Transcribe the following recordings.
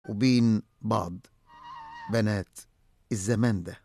وبين بعض بنات الزمان ده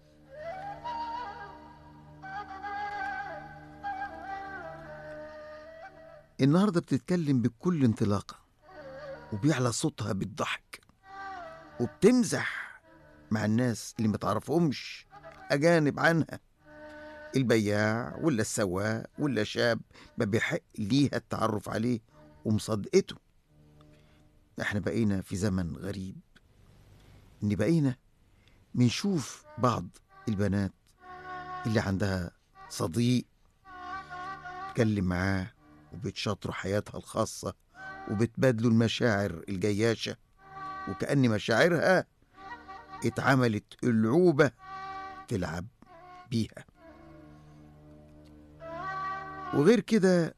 النهاردة بتتكلم بكل انطلاقة وبيعلى صوتها بالضحك وبتمزح مع الناس اللي متعرفهمش أجانب عنها البياع ولا السواق ولا شاب ما بيحق ليها التعرف عليه ومصدقته احنا بقينا في زمن غريب ان بقينا بنشوف بعض البنات اللي عندها صديق تكلم معاه وبتشاطروا حياتها الخاصة وبتبادلوا المشاعر الجياشة وكأن مشاعرها اتعملت ألعوبة تلعب بيها وغير كده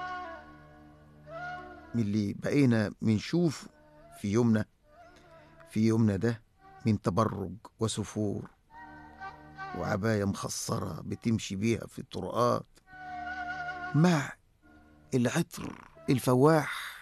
من اللي بقينا بنشوف في يومنا في يومنا ده من تبرج وسفور وعباية مخصرة بتمشي بيها في الطرقات مع العطر الفواح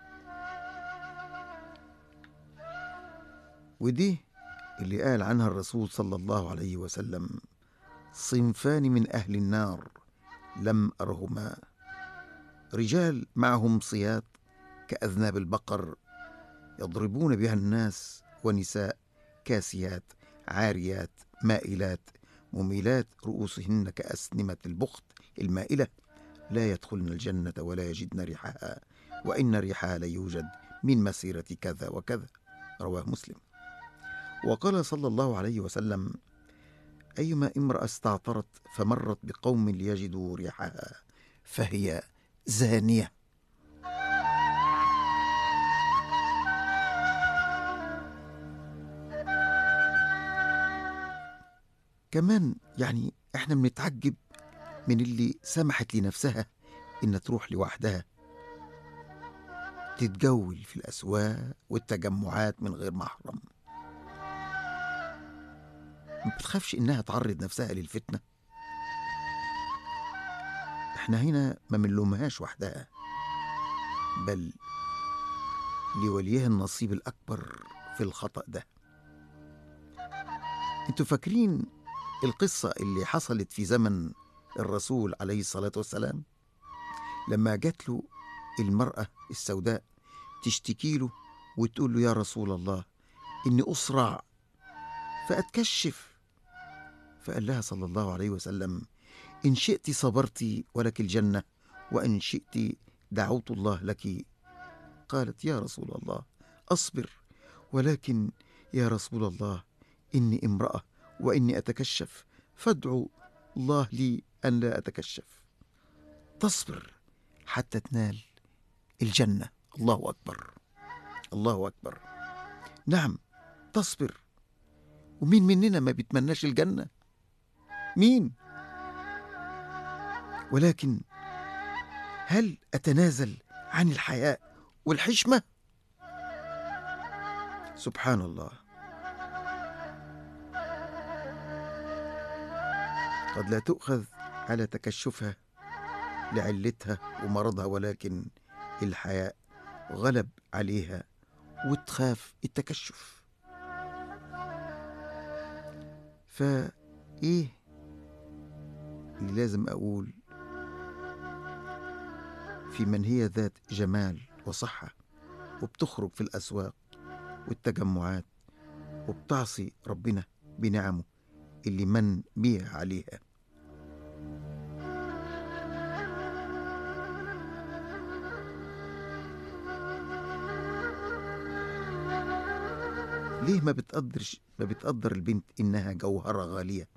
ودي اللي قال عنها الرسول صلى الله عليه وسلم صنفان من أهل النار لم أرهما رجال معهم صياد كأذناب البقر يضربون بها الناس ونساء كاسيات عاريات مائلات مميلات رؤوسهن كأسنمة البخت المائلة لا يدخلن الجنة ولا يجدن ريحها وإن ريحها ليوجد من مسيرة كذا وكذا رواه مسلم وقال صلى الله عليه وسلم أيما امرأة استعطرت فمرت بقوم ليجدوا ريحها فهي زانية كمان يعني احنا بنتعجب من اللي سمحت لنفسها إن تروح لوحدها تتجول في الأسواق والتجمعات من غير محرم ما بتخافش إنها تعرض نفسها للفتنة إحنا هنا ما منلومهاش وحدها بل لوليها النصيب الأكبر في الخطأ ده انتوا فاكرين القصة اللي حصلت في زمن الرسول عليه الصلاة والسلام لما جات له المرأة السوداء تشتكي له وتقول له يا رسول الله إني أسرع فأتكشف فقال لها صلى الله عليه وسلم إن شئت صبرت ولك الجنة وإن شئت دعوت الله لك قالت يا رسول الله أصبر ولكن يا رسول الله إني امرأة وإني أتكشف فادعو الله لي أن لا أتكشف تصبر حتى تنال الجنة الله أكبر الله أكبر نعم تصبر ومين مننا ما بيتمناش الجنة مين ولكن هل أتنازل عن الحياء والحشمة سبحان الله قد لا تؤخذ على تكشفها لعلتها ومرضها ولكن الحياء غلب عليها وتخاف التكشف فايه اللي لازم اقول في من هي ذات جمال وصحه وبتخرج في الاسواق والتجمعات وبتعصي ربنا بنعمه اللي من بيها عليها ليه ما بتقدرش ما بتقدر البنت إنها جوهرة غالية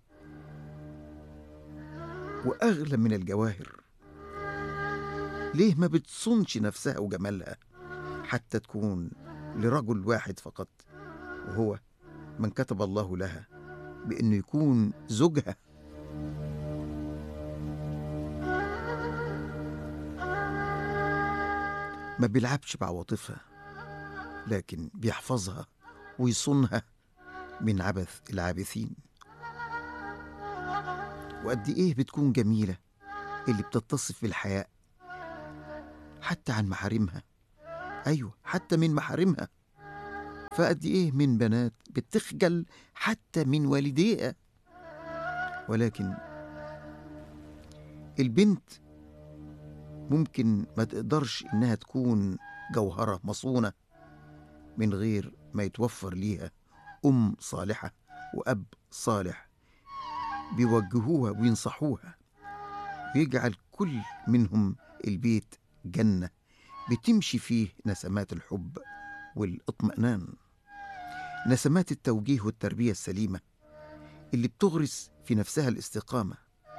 وأغلى من الجواهر ليه ما بتصونش نفسها وجمالها حتى تكون لرجل واحد فقط وهو من كتب الله لها بأنه يكون زوجها ما بيلعبش بعواطفها لكن بيحفظها ويصونها من عبث العابثين وقد ايه بتكون جميله اللي بتتصف بالحياء حتى عن محارمها ايوه حتى من محارمها فقد إيه من بنات بتخجل حتى من والديها ولكن البنت ممكن ما تقدرش إنها تكون جوهرة مصونة من غير ما يتوفر ليها أم صالحة وأب صالح بيوجهوها وينصحوها ويجعل كل منهم البيت جنة بتمشي فيه نسمات الحب والاطمئنان نسمات التوجيه والتربية السليمة اللي بتغرس في نفسها الاستقامة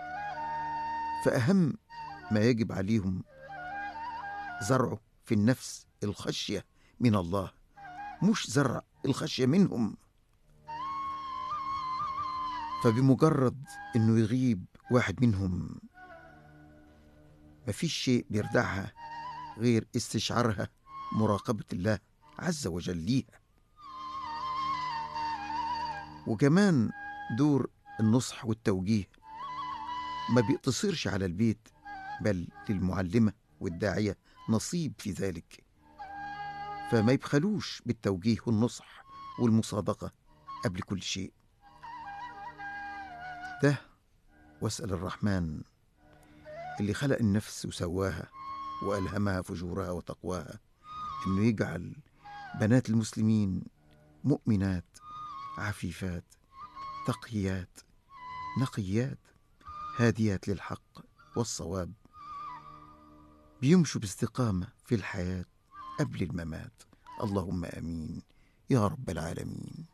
فأهم ما يجب عليهم زرعه في النفس الخشية من الله مش زرع الخشية منهم فبمجرد انه يغيب واحد منهم مفيش شيء بيردعها غير استشعارها مراقبة الله عز وجل ليها وكمان دور النصح والتوجيه ما بيقتصرش على البيت بل للمعلمة والداعية نصيب في ذلك فما يبخلوش بالتوجيه والنصح والمصادقة قبل كل شيء ده واسأل الرحمن اللي خلق النفس وسواها وألهمها فجورها وتقواها إنه يجعل بنات المسلمين مؤمنات عفيفات تقيات نقيات هاديات للحق والصواب بيمشوا باستقامة في الحياة قبل الممات اللهم آمين يا رب العالمين